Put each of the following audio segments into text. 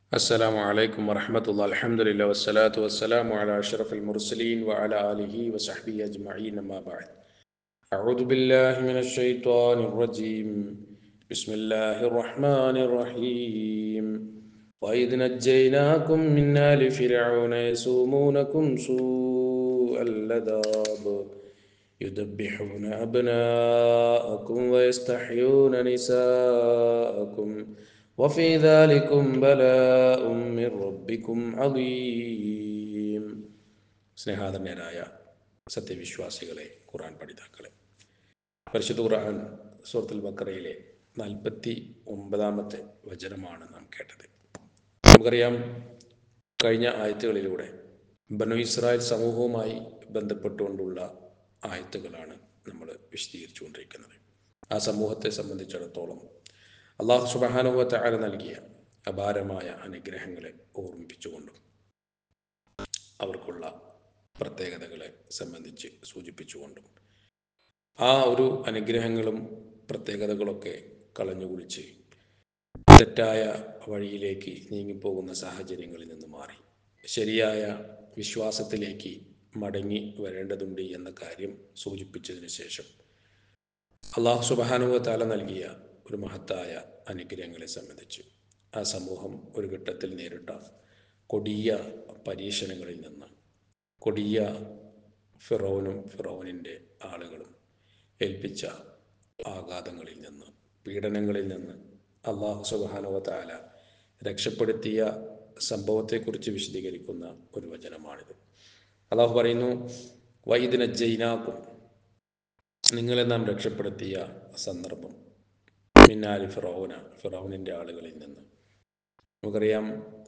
السلام عليكم ورحمة الله الحمد لله والصلاة والسلام على أشرف المرسلين وعلى آله وصحبه أجمعين أما بعد أعوذ بالله من الشيطان الرجيم بسم الله الرحمن الرحيم وإذ نجيناكم من آل فرعون يسومونكم سوء العذاب يذبحون أبناءكم ويستحيون نساءكم وفي ذلكم بلاء من ربكم عظيم സ്നേഹാദന്യരായ സത്യവിശ്വാസികളെ ഖുർആൻ പഠിതാക്കളെ പരിശുദ്ധ ഖുർആൻ സൂറത്തുൽ ബക്കറയിലെ നാൽപ്പത്തി ഒമ്പതാമത്തെ വചനമാണ് നാം കേട്ടത് നമുക്കറിയാം കഴിഞ്ഞ ആയത്തുകളിലൂടെ ബനു ഇസ്രായേൽ സമൂഹവുമായി ബന്ധപ്പെട്ടുകൊണ്ടുള്ള ആയത്തുകളാണ് നമ്മൾ വിശദീകരിച്ചുകൊണ്ടിരിക്കുന്നത് ആ സമൂഹത്തെ സംബന്ധിച്ചിടത്തോളം അള്ളാഹു സുബാനുവത്ത ആല നൽകിയ അപാരമായ അനുഗ്രഹങ്ങളെ ഓർമ്മിപ്പിച്ചുകൊണ്ടും അവർക്കുള്ള പ്രത്യേകതകളെ സംബന്ധിച്ച് സൂചിപ്പിച്ചുകൊണ്ടും ആ ഒരു അനുഗ്രഹങ്ങളും പ്രത്യേകതകളൊക്കെ കളഞ്ഞുകുളിച്ച് തെറ്റായ വഴിയിലേക്ക് നീങ്ങിപ്പോകുന്ന സാഹചര്യങ്ങളിൽ നിന്ന് മാറി ശരിയായ വിശ്വാസത്തിലേക്ക് മടങ്ങി വരേണ്ടതുണ്ട് എന്ന കാര്യം സൂചിപ്പിച്ചതിന് ശേഷം അള്ളാഹു സുബാനുവ താല നൽകിയ ഒരു മഹത്തായ അനുഗ്രഹങ്ങളെ സംബന്ധിച്ച് ആ സമൂഹം ഒരു ഘട്ടത്തിൽ നേരിട്ട കൊടിയ പരീക്ഷണങ്ങളിൽ നിന്ന് കൊടിയ ഫിറോനും ഫിറോനിൻ്റെ ആളുകളും ഏൽപ്പിച്ച ആഘാതങ്ങളിൽ നിന്ന് പീഡനങ്ങളിൽ നിന്ന് അള്ളാഹു സുബാനുവ താല രക്ഷപ്പെടുത്തിയ സംഭവത്തെക്കുറിച്ച് വിശദീകരിക്കുന്ന ഒരു വചനമാണിത് അള്ളാഹു പറയുന്നു വൈദിന ജൈനാക്കും നിങ്ങളെ നാം രക്ഷപ്പെടുത്തിയ സന്ദർഭം മിന്നാലി ഫിറോന ഫിറോനിൻ്റെ ആളുകളിൽ നിന്ന് നമുക്കറിയാം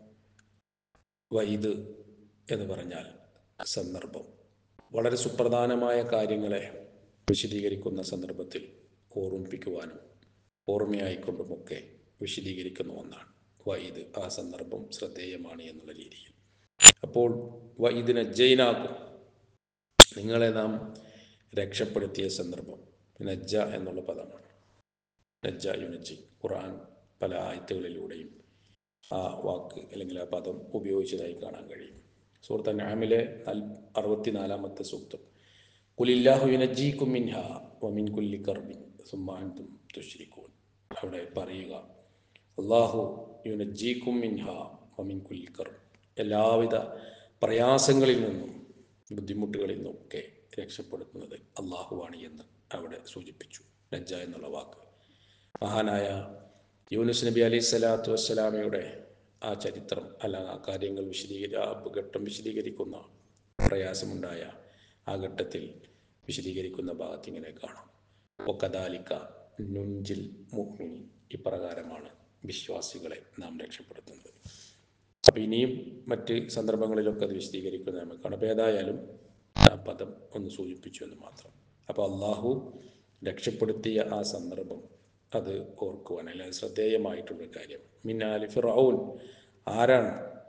വൈദ് എന്ന് പറഞ്ഞാൽ സന്ദർഭം വളരെ സുപ്രധാനമായ കാര്യങ്ങളെ വിശദീകരിക്കുന്ന സന്ദർഭത്തിൽ ഓർമ്മിപ്പിക്കുവാനും ഓർമ്മയായിക്കൊണ്ടുമൊക്കെ വിശദീകരിക്കുന്ന ഒന്നാണ് വൈദ് ആ സന്ദർഭം ശ്രദ്ധേയമാണ് എന്നുള്ള രീതിയിൽ അപ്പോൾ വൈദിനെ ജൈനാക്കും നിങ്ങളെ നാം രക്ഷപ്പെടുത്തിയ സന്ദർഭം നജ്ജ എന്നുള്ള പദമാണ് നജ്ജ യുനജി ഖുർആൻ പല ആയത്തുകളിലൂടെയും ആ വാക്ക് അല്ലെങ്കിൽ ആ പദം ഉപയോഗിച്ചതായി കാണാൻ കഴിയും സുഹൃത്ത് നാമിലെ അറുപത്തിനാലാമത്തെ സൂക്തം കുലില്ലാഹു യുനജീക്കും മിൻഹ വമിൻ കുല്ലി കർബിൻ സുമ്മാൻതും തുശ്രിക്കൂൻ അവിടെ പറയുക അള്ളാഹു യുനജീക്കും മിൻഹ വമിൻ കുല്ലി കർബ് എല്ലാവിധ പ്രയാസങ്ങളിൽ നിന്നും ബുദ്ധിമുട്ടുകളിൽ നിന്നൊക്കെ രക്ഷപ്പെടുത്തുന്നത് അള്ളാഹുവാണ് എന്ന് അവിടെ സൂചിപ്പിച്ചു ലജ്ജ എന്നുള്ള വാക്ക് മഹാനായ യൂനുസ് നബി അലൈഹി സ്വലാത്തു വസ്സലാമയുടെ ആ ചരിത്രം അല്ല ആ കാര്യങ്ങൾ വിശദീകരി ആ ഘട്ടം വിശദീകരിക്കുന്ന പ്രയാസമുണ്ടായ ആ ഘട്ടത്തിൽ വിശദീകരിക്കുന്ന ഭാഗത്ത് ഇങ്ങനെ കാണാം ഒക്കദാലിക്ക നുഞ്ചിൽ മുഹ്മിനി ഇപ്രകാരമാണ് വിശ്വാസികളെ നാം രക്ഷപ്പെടുത്തുന്നത് അപ്പം ഇനിയും മറ്റ് സന്ദർഭങ്ങളിലൊക്കെ അത് വിശദീകരിക്കുന്ന നമുക്ക് കാണാം അപ്പോൾ ഏതായാലും ആ പദം ഒന്ന് സൂചിപ്പിച്ചു എന്ന് മാത്രം അപ്പോൾ അള്ളാഹു രക്ഷപ്പെടുത്തിയ ആ സന്ദർഭം അത് ഓർക്കുവാൻ അല്ലെങ്കിൽ ശ്രദ്ധേയമായിട്ടുള്ള കാര്യം മിന്നാലി ഫിറൌൻ ആരാണ്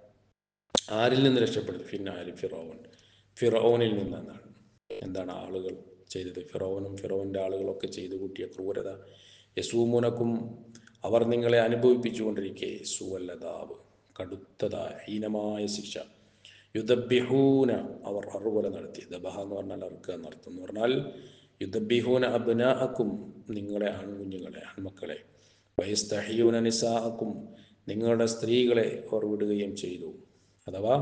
ആരിൽ നിന്ന് രക്ഷപ്പെടുത്തി ഫിന്നാലി ഫിറൌൻ ഫിറൌനിൽ നിന്നാണ് എന്താണ് ആളുകൾ ചെയ്തത് ഫിറോനും ഫിറോൻ്റെ ആളുകളൊക്കെ ചെയ്തു കൂട്ടിയ ക്രൂരത യസൂമുനക്കും അവർ നിങ്ങളെ അനുഭവിപ്പിച്ചുകൊണ്ടിരിക്കെ സുവല്ലതാവ് കടുത്തതായ ഹീനമായ ശിക്ഷ യുദ്ധബിഹൂന അവർ അറുകൊല നടത്തി ദബഹ എന്ന് പറഞ്ഞാൽ അറുക്കുക എന്നർത്ഥം എന്ന് പറഞ്ഞാൽ യുദ്ധബിഹൂന അബ്നാഅക്കും നിങ്ങളെ ആൺകുഞ്ഞുങ്ങളെ ആൺമക്കളെ വയസ്തഹീന നിസാഅക്കും നിങ്ങളുടെ സ്ത്രീകളെ അവർ വിടുകയും ചെയ്തു അഥവാ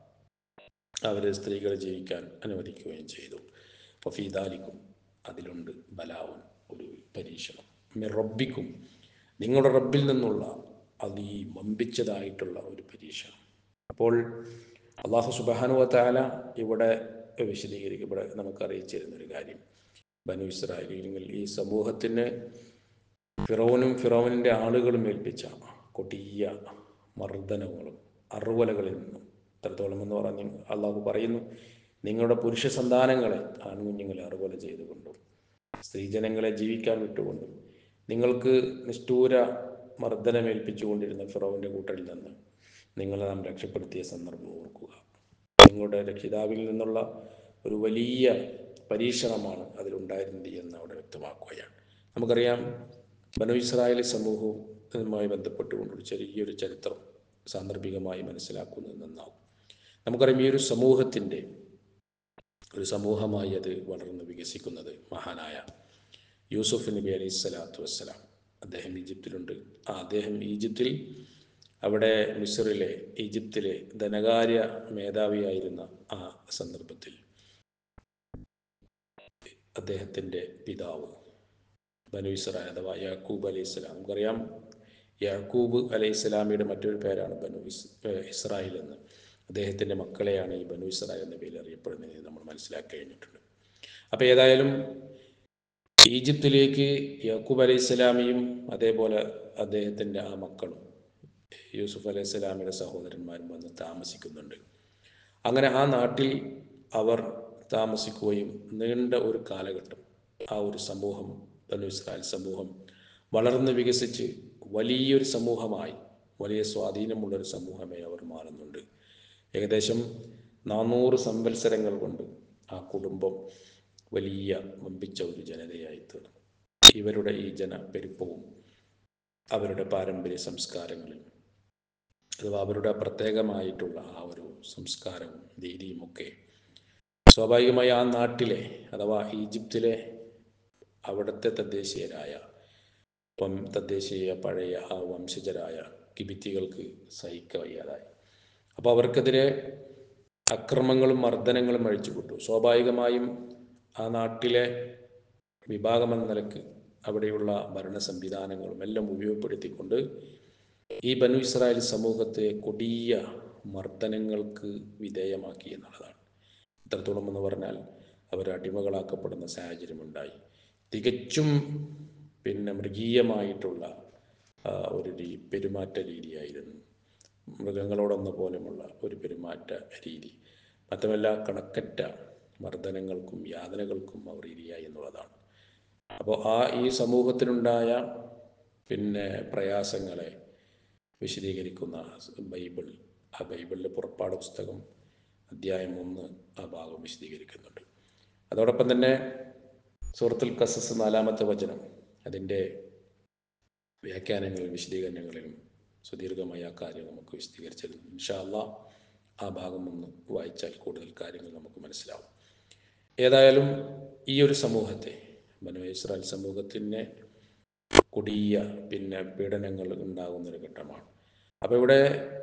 അവർ സ്ത്രീകളെ ജീവിക്കാൻ അനുവദിക്കുകയും ചെയ്തു ഫീദാലിക്കും അതിലുണ്ട് ബലാവുൻ ഒരു പരീക്ഷണം റബ്ബിക്കും നിങ്ങളുടെ റബ്ബിൽ നിന്നുള്ള അത് ഈ വമ്പിച്ചതായിട്ടുള്ള ഒരു പരീക്ഷണം അപ്പോൾ അള്ളാഹു സുബാനുവ താല ഇവിടെ വിശദീകരിക്കും ഇവിടെ നമുക്ക് അറിയിച്ചിരുന്നൊരു കാര്യം ബനു ഇസ്രായേലിൽ ഈ സമൂഹത്തിന് ഫിറോനും ഫിറോനിൻ്റെ ആളുകളും ഏൽപ്പിച്ച കൊടിയ മർദ്ദനങ്ങളും അറുവലകളിൽ നിന്നും എത്രത്തോളം എന്ന് പറഞ്ഞ് അള്ളാഹു പറയുന്നു നിങ്ങളുടെ പുരുഷ സന്താനങ്ങളെ ആൺകുഞ്ഞുങ്ങളെ അറുവല ചെയ്തുകൊണ്ടും സ്ത്രീജനങ്ങളെ ജീവിക്കാൻ വിട്ടുകൊണ്ടും നിങ്ങൾക്ക് നിഷ്ഠൂര മർദ്ദനമേൽപ്പിച്ചുകൊണ്ടിരുന്ന ഫിറോവിൻ്റെ കൂട്ടരിൽ നിന്ന് നിങ്ങളെ നാം രക്ഷപ്പെടുത്തിയ സന്ദർഭം ഓർക്കുക നിങ്ങളുടെ രക്ഷിതാവിൽ നിന്നുള്ള ഒരു വലിയ പരീക്ഷണമാണ് അതിലുണ്ടായിരുന്നത് എന്ന് അവിടെ വ്യക്തമാക്കുകയാണ് നമുക്കറിയാം ബനു ഇസ്രായേലി സമൂഹവുമായി ബന്ധപ്പെട്ടുകൊണ്ടൊരു ചെറിയൊരു ചരിത്രം സാന്ദർഭികമായി മനസ്സിലാക്കുന്നത് നന്നാവും നമുക്കറിയാം ഈ ഒരു സമൂഹത്തിൻ്റെ ഒരു സമൂഹമായി അത് വളർന്ന് വികസിക്കുന്നത് മഹാനായ യൂസുഫ് നബി അലൈഹി സ്വലാത്തു വസ്സലാം അദ്ദേഹം ഈജിപ്തിലുണ്ട് ആ അദ്ദേഹം ഈജിപ്തിൽ അവിടെ മിസറിലെ ഈജിപ്തിലെ ധനകാര്യ മേധാവിയായിരുന്ന ആ സന്ദർഭത്തിൽ അദ്ദേഹത്തിൻ്റെ പിതാവ് ബനു ഇസ്രായേൽ അഥവാ യാക്കൂബ് അലൈഹി സ്വലാം നമുക്കറിയാം യാക്കൂബ് അലൈഹി സ്വലാമിയുടെ മറ്റൊരു പേരാണ് ബനു ഇസ് ഏഹ് ഇസ്രായേൽ എന്ന് അദ്ദേഹത്തിൻ്റെ മക്കളെയാണ് ഈ ബനു ഇസ്രായേൽ എന്ന പേരിൽ അറിയപ്പെടുന്നത് എന്ന് നമ്മൾ മനസ്സിലാക്കി കഴിഞ്ഞിട്ടുണ്ട് അപ്പോൾ ഏതായാലും ഈജിപ്തിലേക്ക് യാക്കൂബ് അലൈഹി സ്വലാമിയും അതേപോലെ അദ്ദേഹത്തിൻ്റെ ആ മക്കളും യൂസുഫ് അലൈഹി സ്വലാമിയുടെ സഹോദരന്മാരും വന്ന് താമസിക്കുന്നുണ്ട് അങ്ങനെ ആ നാട്ടിൽ അവർ താമസിക്കുകയും നീണ്ട ഒരു കാലഘട്ടം ആ ഒരു സമൂഹം ബനു ഇസ്രായേൽ സമൂഹം വളർന്ന് വികസിച്ച് വലിയൊരു സമൂഹമായി വലിയ സ്വാധീനമുള്ളൊരു സമൂഹമായി അവർ മാറുന്നുണ്ട് ഏകദേശം നാനൂറ് സംവത്സരങ്ങൾ കൊണ്ട് ആ കുടുംബം വലിയ വമ്പിച്ച ഒരു ജനതയായി തീർന്നു ഇവരുടെ ഈ ജനപ്പെരുപ്പവും അവരുടെ പാരമ്പര്യ സംസ്കാരങ്ങളും അഥവാ അവരുടെ പ്രത്യേകമായിട്ടുള്ള ആ ഒരു സംസ്കാരവും രീതിയും ഒക്കെ സ്വാഭാവികമായി ആ നാട്ടിലെ അഥവാ ഈജിപ്തിലെ അവിടുത്തെ തദ്ദേശീയരായ വം തദ്ദേശീയ പഴയ ആ വംശജരായ കിബിത്തികൾക്ക് സഹിക്ക വയ്യാതായി അപ്പോൾ അവർക്കെതിരെ അക്രമങ്ങളും മർദ്ദനങ്ങളും അഴിച്ചുവിട്ടു സ്വാഭാവികമായും ആ നാട്ടിലെ വിഭാഗമെന്ന നിലക്ക് അവിടെയുള്ള ഭരണ സംവിധാനങ്ങളും എല്ലാം ഉപയോഗപ്പെടുത്തിക്കൊണ്ട് ഈ ബനു ഇസ്രായേൽ സമൂഹത്തെ കൊടിയ മർദ്ദനങ്ങൾക്ക് വിധേയമാക്കി എന്നുള്ളതാണ് എത്രത്തോളം എന്ന് പറഞ്ഞാൽ അവർ അടിമകളാക്കപ്പെടുന്ന സാഹചര്യമുണ്ടായി തികച്ചും പിന്നെ മൃഗീയമായിട്ടുള്ള ആ, ഒരു രീ പെരുമാറ്റ രീതിയായിരുന്നു മൃഗങ്ങളോടൊന്ന പോലെയുള്ള ഒരു പെരുമാറ്റ രീതി മാത്രമല്ല കണക്കറ്റ മർദ്ദനങ്ങൾക്കും യാതനകൾക്കും അവർ ഇരയായി എന്നുള്ളതാണ് അപ്പോൾ ആ ഈ സമൂഹത്തിനുണ്ടായ പിന്നെ പ്രയാസങ്ങളെ വിശദീകരിക്കുന്ന ബൈബിൾ ആ ബൈബിളിലെ പുറപ്പാട് പുസ്തകം അധ്യായം ഒന്ന് ആ ഭാഗം വിശദീകരിക്കുന്നുണ്ട് അതോടൊപ്പം തന്നെ സൂറത്തുൽ കസസ് നാലാമത്തെ വചനം അതിൻ്റെ വ്യാഖ്യാനങ്ങളിലും വിശദീകരണങ്ങളിലും സുദീർഘമായ ആ കാര്യം നമുക്ക് വിശദീകരിച്ചിരുന്നു ഇൻഷാ അള്ളാ ആ ഭാഗം ഒന്ന് വായിച്ചാൽ കൂടുതൽ കാര്യങ്ങൾ നമുക്ക് മനസ്സിലാവും ഏതായാലും ഈ ഒരു സമൂഹത്തെ ബനു ഇസ്രായേൽ സമൂഹത്തിനെ കൊടിയ പിന്നെ പീഡനങ്ങൾ ഉണ്ടാകുന്നൊരു ഘട്ടമാണ് അപ്പോൾ ഇവിടെ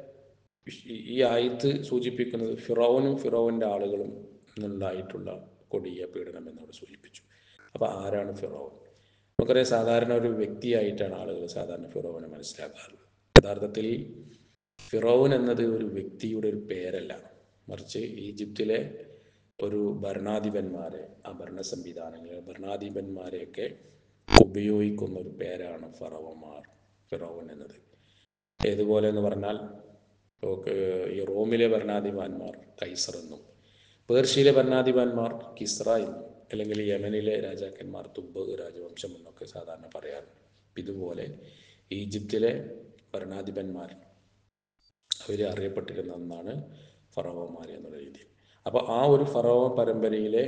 ഈ- ഈ ആയത്ത് സൂചിപ്പിക്കുന്നത് ഫിറോവനും ഫിറോവൻ്റെ ആളുകളും നിന്നുണ്ടായിട്ടുള്ള കൊടിയ പീഡനം എന്നവിടെ സൂചിപ്പിച്ചു അപ്പോൾ ആരാണ് ഫിറോവൻ നമുക്കറിയാം സാധാരണ ഒരു വ്യക്തിയായിട്ടാണ് ആളുകൾ സാധാരണ ഫിറോവനെ മനസ്സിലാക്കാറുള്ളത് യഥാർത്ഥത്തിൽ ഫിറോവൻ എന്നത് ഒരു വ്യക്തിയുടെ ഒരു പേരല്ല മറിച്ച് ഈജിപ്തിലെ ഒരു ഭരണാധിപന്മാരെ ആ ഭരണ സംവിധാനങ്ങളെ ഭരണാധിപന്മാരെയൊക്കെ ഉപയോഗിക്കുന്ന ഒരു പേരാണ് ഫറവന്മാർ ഫിറോവൻ എന്നത് ഏതുപോലെ എന്ന് പറഞ്ഞാൽ ഓക്കെ, ഈ റോമിലെ ഭരണാധിപന്മാർ കൈസർ എന്നും പേർഷ്യയിലെ ഭരണാധിപന്മാർ കിസ്ര എന്നും അല്ലെങ്കിൽ യമനിലെ രാജാക്കന്മാർ തുബ്ബ് രാജവംശം എന്നൊക്കെ സാധാരണ പറയാറുണ്ട് ഇതുപോലെ ഈജിപ്തിലെ ഭരണാധിപന്മാർ അവർ അറിയപ്പെട്ടിരുന്ന ഒന്നാണ് ഫറവന്മാർ എന്നുള്ള രീതിയിൽ അപ്പോൾ ആ ഒരു ഫറവ പരമ്പരയിലെ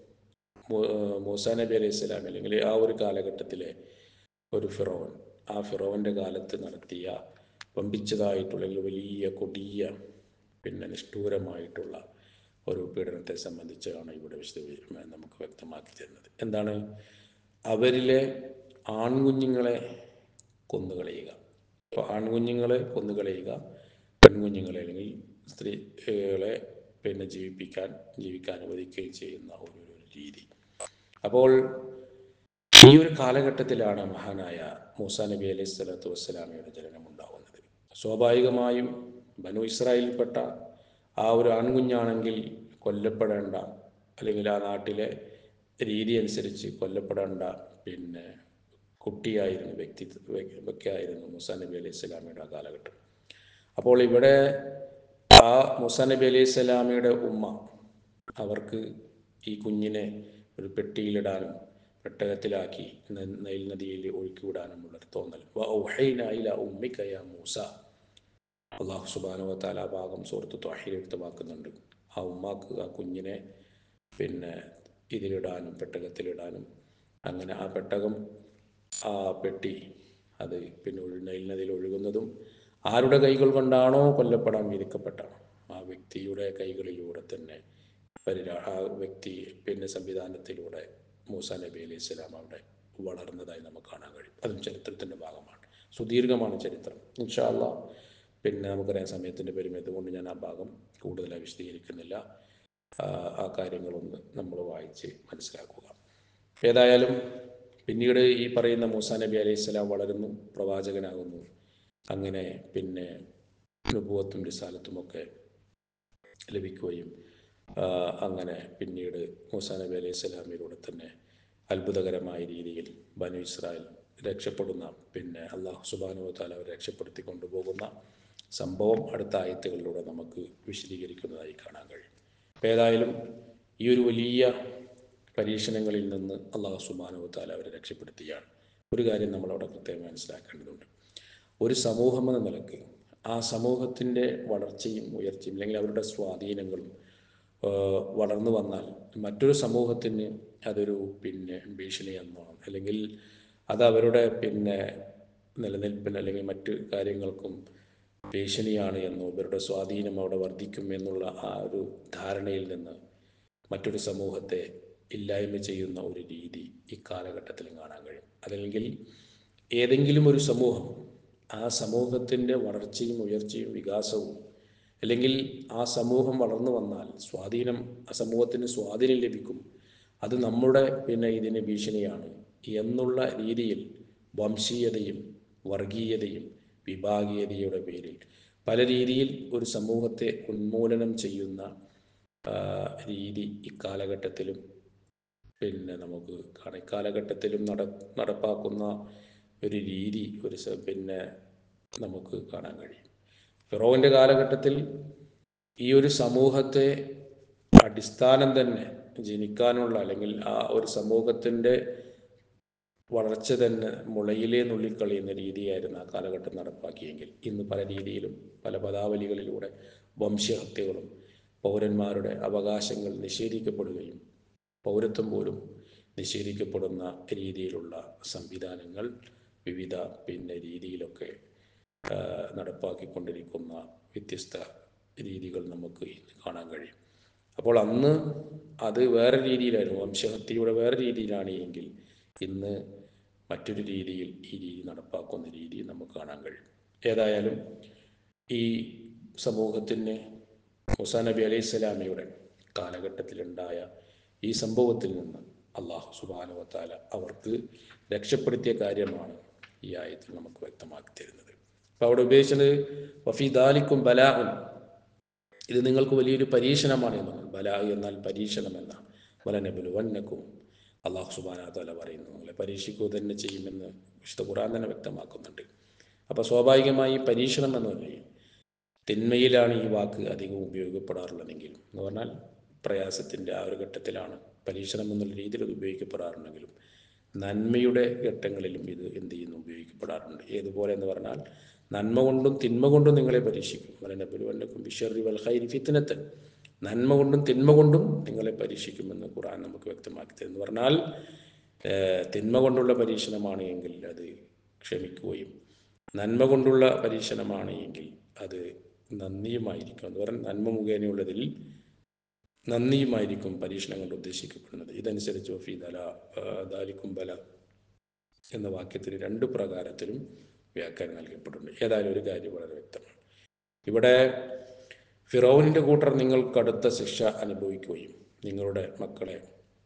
മൂ- ഏർ മൂസാ നബി അലൈഹി സ്വലാം അല്ലെങ്കിൽ ആ ഒരു കാലഘട്ടത്തിലെ ഒരു ഫിറോവൻ ആ ഫിറോവൻ്റെ കാലത്ത് നടത്തിയ വമ്പിച്ചതായിട്ടുള്ള അല്ലെങ്കിൽ വലിയ കൊടിയ പിന്നെ നിഷ്ഠൂരമായിട്ടുള്ള ഒരു പീഡനത്തെ സംബന്ധിച്ചാണ് ഇവിടെ വിശദ നമുക്ക് വ്യക്തമാക്കി തരുന്നത് എന്താണ് അവരിലെ ആൺകുഞ്ഞുങ്ങളെ കൊന്നുകളയുക അപ്പോൾ ആൺകുഞ്ഞുങ്ങളെ കൊന്നുകളയുക പെൺകുഞ്ഞുങ്ങളെ അല്ലെങ്കിൽ സ്ത്രീകളെ പിന്നെ ജീവിപ്പിക്കാൻ ജീവിക്കാൻ അനുവദിക്കുകയും ചെയ്യുന്ന ഒരു ഒരു രീതി അപ്പോൾ ഈ ഒരു കാലഘട്ടത്തിലാണ് മഹാനായ മൂസാ നബി അലൈഹി സ്വലാത്തു വസ്സലാമയുടെ ജനനം ഉണ്ടാവുന്നത് സ്വാഭാവികമായും ബനു ഇസ്രായേലിൽപ്പെട്ട ആ ഒരു ആൺകുഞ്ഞാണെങ്കിൽ കൊല്ലപ്പെടേണ്ട അല്ലെങ്കിൽ ആ നാട്ടിലെ രീതി അനുസരിച്ച് കൊല്ലപ്പെടേണ്ട പിന്നെ കുട്ടിയായിരുന്നു വ്യക്തി വ്യക്തിയായിരുന്നു മൂസാ നബി അലൈഹി സ്വലാമയുടെ ആ കാലഘട്ടം അപ്പോൾ ഇവിടെ ആ മൂസാ നബി അലൈഹി സ്വലാമയുടെ ഉമ്മ അവർക്ക് ഈ കുഞ്ഞിനെ ഒരു പെട്ടിയിലിടാനും പെട്ടകത്തിലാക്കി ന- നൈൽ നദിയിൽ ഒഴുക്കിവിടാനുമുള്ള ഒരു തോന്നൽ വ ഔഹൈനാ ഇലാ ഉമ്മിക യാ മൂസ അള്ളാഹു സുബാനു വത്താല ആ ഭാഗം സുഹൃത്ത് ത്വാഹിൽ വ്യക്തമാക്കുന്നുണ്ട് ആ ഉമ്മാക്ക് ആ കുഞ്ഞിനെ പിന്നെ ഇതിലിടാനും പെട്ടകത്തിലിടാനും അങ്ങനെ ആ പെട്ടകം ആ പെട്ടി അത് പിന്നെ ഒഴു നൈൽ നദിയിൽ ഒഴുകുന്നതും ആരുടെ കൈകൾ കൊണ്ടാണോ കൊല്ലപ്പെടാൻ വിധിക്കപ്പെട്ട ആ വ്യക്തിയുടെ കൈകളിലൂടെ തന്നെ പരിരാ ആ വ്യക്തി പിന്നെ സംവിധാനത്തിലൂടെ മൂസ നബി അലൈഹി സ്വലാം അവിടെ വളർന്നതായി നമുക്ക് കാണാൻ കഴിയും അതും ചരിത്രത്തിൻ്റെ ഭാഗമാണ് സുദീർഘമാണ് ചരിത്രം ഇൻഷാല്ല പിന്നെ നമുക്കറിയാം സമയത്തിൻ്റെ പരിമിതി കൊണ്ട് ഞാൻ ആ ഭാഗം കൂടുതലായി വിശദീകരിക്കുന്നില്ല ആ, ആ കാര്യങ്ങളൊന്ന് നമ്മൾ വായിച്ച് മനസ്സിലാക്കുക ഏതായാലും പിന്നീട് ഈ പറയുന്ന മൂസ നബി അലൈഹി സ്വലാം വളരുന്നു പ്രവാചകനാകുന്നു അങ്ങനെ പിന്നെ നുപുവത്തും റിസാലത്തും ഒക്കെ ലഭിക്കുകയും ആ, അങ്ങനെ പിന്നീട് മൂസ നബി അലൈഹി സ്വലാമിലൂടെ തന്നെ അത്ഭുതകരമായ രീതിയിൽ ബനു ഇസ്രായേൽ രക്ഷപ്പെടുന്ന പിന്നെ അള്ളാഹു സുബാനു താല അവരെ രക്ഷപ്പെടുത്തി കൊണ്ടുപോകുന്ന സംഭവം അടുത്ത ആയത്തുകളിലൂടെ നമുക്ക് വിശദീകരിക്കുന്നതായി കാണാൻ കഴിയും അപ്പോൾ ഏതായാലും ഈ ഒരു വലിയ പരീക്ഷണങ്ങളിൽ നിന്ന് അള്ളാഹു സുബാനു താല അവരെ രക്ഷപ്പെടുത്തിയാണ് ഒരു കാര്യം നമ്മളവിടെ കൃത്യമായി മനസ്സിലാക്കേണ്ടതുണ്ട് ഒരു സമൂഹം എന്ന നിലക്ക് ആ സമൂഹത്തിൻ്റെ വളർച്ചയും ഉയർച്ചയും അല്ലെങ്കിൽ അവരുടെ സ്വാധീനങ്ങളും ആ, വളർന്നു വന്നാൽ മറ്റൊരു സമൂഹത്തിന് അതൊരു പിന്നെ ഭീഷണിയെന്നോ അല്ലെങ്കിൽ അത് അവരുടെ പിന്നെ നിലനിൽപ്പിന് അല്ലെങ്കിൽ മറ്റ് കാര്യങ്ങൾക്കും ഭീഷണിയാണ് എന്നോ ഇവരുടെ സ്വാധീനം അവിടെ വർദ്ധിക്കും എന്നുള്ള ആ ഒരു ധാരണയിൽ നിന്ന് മറ്റൊരു സമൂഹത്തെ ഇല്ലായ്മ ചെയ്യുന്ന ഒരു രീതി ഈ കാലഘട്ടത്തിൽ കാണാൻ കഴിയും അതല്ലെങ്കിൽ ഏതെങ്കിലും ഒരു സമൂഹം ആ സമൂഹത്തിൻ്റെ വളർച്ചയും ഉയർച്ചയും വികാസവും അല്ലെങ്കിൽ ആ സമൂഹം വളർന്നു വന്നാൽ സ്വാധീനം ആ സമൂഹത്തിന് സ്വാധീനം ലഭിക്കും അത് നമ്മുടെ പിന്നെ ഇതിന് ഭീഷണിയാണ് എന്നുള്ള രീതിയിൽ വംശീയതയും വർഗീയതയും വിഭാഗീയതയുടെ പേരിൽ പല രീതിയിൽ ഒരു സമൂഹത്തെ ഉന്മൂലനം ചെയ്യുന്ന ആ, രീതി ഇക്കാലഘട്ടത്തിലും പിന്നെ നമുക്ക് കാണാം ഇക്കാലഘട്ടത്തിലും നട നടപ്പാക്കുന്ന ഒരു രീതി ഒരു സ- പിന്നെ നമുക്ക് കാണാൻ കഴിയും ഫിറോവിൻ്റെ കാലഘട്ടത്തിൽ ഈ ഒരു സമൂഹത്തെ അടിസ്ഥാനം തന്നെ ജനിക്കാനുള്ള അല്ലെങ്കിൽ ആ ഒരു സമൂഹത്തിൻ്റെ വളർച്ച തന്നെ മുളയിലേ നുള്ളിക്കളയുന്ന രീതിയായിരുന്നു ആ കാലഘട്ടം നടപ്പാക്കിയെങ്കിൽ ഇന്ന് പല രീതിയിലും പല പദാവലികളിലൂടെ വംശഹത്യകളും പൗരന്മാരുടെ അവകാശങ്ങൾ നിഷേധിക്കപ്പെടുകയും പൗരത്വം പോലും നിഷേധിക്കപ്പെടുന്ന രീതിയിലുള്ള സംവിധാനങ്ങൾ വിവിധ പിന്നെ രീതിയിലൊക്കെ ആ, നടപ്പാക്കിക്കൊണ്ടിരിക്കുന്ന വ്യത്യസ്ത രീതികൾ നമുക്ക് ഇന്ന് കാണാൻ കഴിയും അപ്പോൾ അന്ന് അത് വേറെ രീതിയിലായിരുന്നു വംശഹത്യയുടെ വേറെ രീതിയിലാണ് എങ്കിൽ ഇന്ന് മറ്റൊരു രീതിയിൽ ഈ രീതി നടപ്പാക്കുന്ന രീതി നമുക്ക് കാണാൻ കഴിയും ഏതായാലും ഈ സമൂഹത്തിന് മുസാ നബി അലൈഹി സ്വലാമയുടെ കാലഘട്ടത്തിലുണ്ടായ ഈ സംഭവത്തിൽ നിന്ന് അള്ളാഹു സുബാനുവത്താല അവർക്ക് രക്ഷപ്പെടുത്തിയ കാര്യമാണ് ഈ ആയത്തിൽ നമുക്ക് വ്യക്തമാക്കി തരുന്നത് അപ്പോൾ അവിടെ ഉപയോഗിച്ചത് വഫി ദാലിക്കും ബലാഉൻ ഇത് നിങ്ങൾക്ക് വലിയൊരു പരീക്ഷണമാണ് എന്നാണ് ബലാ എന്നാൽ പരീക്ഷണം എന്നാണ് വലനബുലു വന്നക്കും അള്ളാഹു സുബാന താല പറയുന്നു നിങ്ങളെ പരീക്ഷിക്കുക തന്നെ ചെയ്യുമെന്ന് വിശുദ്ധ ഖുറാൻ തന്നെ വ്യക്തമാക്കുന്നുണ്ട് അപ്പോൾ സ്വാഭാവികമായി പരീക്ഷണം എന്ന് പറഞ്ഞാൽ തിന്മയിലാണ് ഈ വാക്ക് അധികം ഉപയോഗപ്പെടാറുള്ളതെങ്കിൽ എന്ന് പറഞ്ഞാൽ പ്രയാസത്തിൻ്റെ ആ ഒരു ഘട്ടത്തിലാണ് പരീക്ഷണം എന്നുള്ള രീതിയിൽ അത് ഉപയോഗിക്കപ്പെടാറുണ്ടെങ്കിലും നന്മയുടെ ഘട്ടങ്ങളിലും ഇത് എന്ത് ചെയ്യുന്നു ഉപയോഗിക്കപ്പെടാറുണ്ട് ഏതുപോലെ എന്ന് പറഞ്ഞാൽ നന്മ കൊണ്ടും തിന്മ കൊണ്ടും നിങ്ങളെ പരീക്ഷിക്കും വലനബുലുവല്ലക്കും ബിഷറി വൽ ഖൈരി ഫിത്നത്ത് നന്മ കൊണ്ടും തിന്മ കൊണ്ടും നിങ്ങളെ പരീക്ഷിക്കുമെന്ന് ഖുർആൻ നമുക്ക് വ്യക്തമാക്കി തരുന്നു പറഞ്ഞാൽ ഏഹ്, തിന്മ കൊണ്ടുള്ള പരീക്ഷണമാണ് എങ്കിൽ അത് ക്ഷമിക്കുകയും നന്മ കൊണ്ടുള്ള പരീക്ഷണമാണ് എങ്കിൽ അത് നന്ദിയുമായിരിക്കും എന്ന് പറഞ്ഞാൽ നന്മ മുഖേനയുള്ളതിൽ നന്ദിയുമായിരിക്കും പരീക്ഷണം കൊണ്ട് ഉദ്ദേശിക്കപ്പെടുന്നത് ഇതനുസരിച്ച് വഫീ ദല ദാലിക്കും ബല എന്ന വാക്യത്തിന് രണ്ട് പ്രകാരത്തിലും വ്യാഖ്യാനം നൽകപ്പെട്ടിട്ടുണ്ട് ഏതായാലും ഒരു കാര്യം വളരെ വ്യക്തമാണ് ഇവിടെ ഫിറോവിൻ്റെ കൂട്ടർ നിങ്ങൾക്ക് കടുത്ത ശിക്ഷ അനുഭവിക്കുകയും നിങ്ങളുടെ മക്കളെ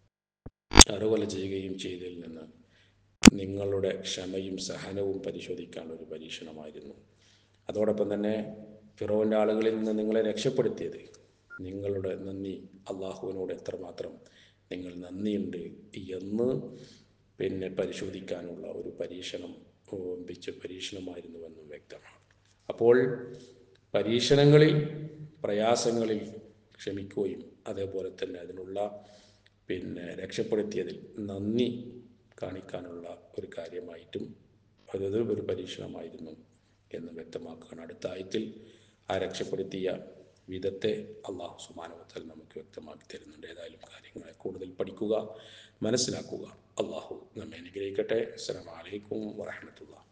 അറുകൊല ചെയ്യുകയും ചെയ്തതിൽ നിന്ന് നിങ്ങളുടെ ക്ഷമയും സഹനവും പരിശോധിക്കാനുള്ള ഒരു പരീക്ഷണമായിരുന്നു അതോടൊപ്പം തന്നെ ഫിറോവിൻ്റെ ആളുകളിൽ നിന്ന് നിങ്ങളെ രക്ഷപ്പെടുത്തിയത് നിങ്ങളുടെ നന്ദി അള്ളാഹുവിനോട് എത്രമാത്രം നിങ്ങൾ നന്ദിയുണ്ട് എന്ന് പിന്നെ പരിശോധിക്കാനുള്ള ഒരു പരീക്ഷണം ഓമ്പിച്ച പരീക്ഷണമായിരുന്നുവെന്നും വ്യക്തമാണ് അപ്പോൾ പരീക്ഷണങ്ങളിൽ പ്രയാസങ്ങളിൽ ക്ഷമിക്കുകയും അതേപോലെ തന്നെ അതിനുള്ള പിന്നെ രക്ഷപ്പെടുത്തിയതിൽ നന്ദി കാണിക്കാനുള്ള ഒരു കാര്യമായിട്ടും അതത് ഒരു പരീക്ഷണമായിരുന്നു എന്ന് വ്യക്തമാക്കുകയാണ് അടുത്ത ആയത്തിൽ ആ രക്ഷപ്പെടുത്തിയ വിധത്തെ അള്ളാഹു സുമാനവത്താൽ നമുക്ക് വ്യക്തമാക്കി തരുന്നുണ്ട് ഏതായാലും കാര്യങ്ങളെ കൂടുതൽ പഠിക്കുക മനസ്സിലാക്കുക അള്ളാഹു നമ്മെ അനുഗ്രഹിക്കട്ടെ അസ്സലാമു അലൈക്കും വറഹമത്തുള്ള